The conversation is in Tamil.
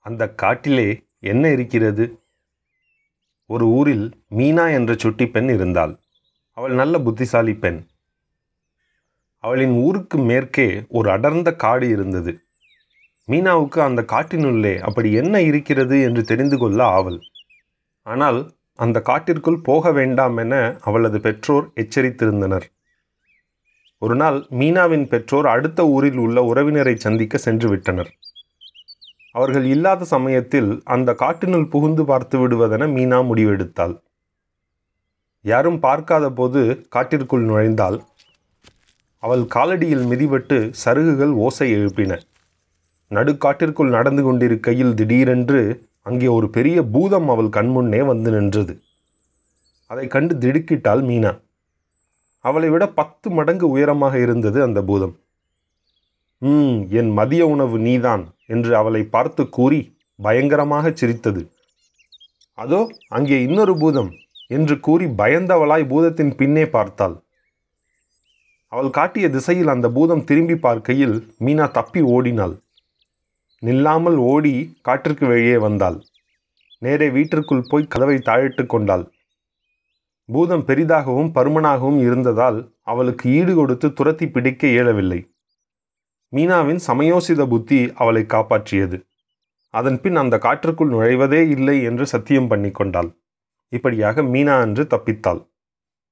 அந்த காட்டிலே என்ன இருக்கிறது ஒரு ஊரில் மீனா என்ற சுட்டி பெண் இருந்தாள் அவள் நல்ல புத்திசாலி பெண் அவளின் ஊருக்கு மேற்கே ஒரு அடர்ந்த காடு இருந்தது மீனாவுக்கு அந்த காட்டினுள்ளே அப்படி என்ன இருக்கிறது என்று தெரிந்து கொள்ள ஆவல் ஆனால் அந்த காட்டிற்குள் போக வேண்டாம் என அவளது பெற்றோர் எச்சரித்திருந்தனர் ஒரு நாள் மீனாவின் பெற்றோர் அடுத்த ஊரில் உள்ள உறவினரை சந்திக்க சென்று விட்டனர் அவர்கள் இல்லாத சமயத்தில் அந்த காட்டினுள் புகுந்து பார்த்து விடுவதென மீனா முடிவெடுத்தாள் யாரும் பார்க்காத போது காட்டிற்குள் நுழைந்தால் அவள் காலடியில் மிதிபட்டு சருகுகள் ஓசை எழுப்பின நடுக்காட்டிற்குள் நடந்து கொண்டிருக்கையில் திடீரென்று அங்கே ஒரு பெரிய பூதம் அவள் கண்முன்னே வந்து நின்றது அதை கண்டு திடுக்கிட்டாள் மீனா அவளை விட பத்து மடங்கு உயரமாக இருந்தது அந்த பூதம் ம் என் மதிய உணவு நீதான் என்று அவளை பார்த்து கூறி பயங்கரமாக சிரித்தது அதோ அங்கே இன்னொரு பூதம் என்று கூறி பயந்தவளாய் பூதத்தின் பின்னே பார்த்தாள் அவள் காட்டிய திசையில் அந்த பூதம் திரும்பி பார்க்கையில் மீனா தப்பி ஓடினாள் நில்லாமல் ஓடி காட்டிற்கு வெளியே வந்தாள் நேரே வீட்டிற்குள் போய் கதவை தாழிட்டு கொண்டாள் பூதம் பெரிதாகவும் பருமனாகவும் இருந்ததால் அவளுக்கு ஈடு கொடுத்து துரத்தி பிடிக்க இயலவில்லை மீனாவின் சமயோசித புத்தி அவளை காப்பாற்றியது அதன் பின் அந்த காற்றுக்குள் நுழைவதே இல்லை என்று சத்தியம் பண்ணி கொண்டாள் இப்படியாக மீனா அன்று தப்பித்தாள்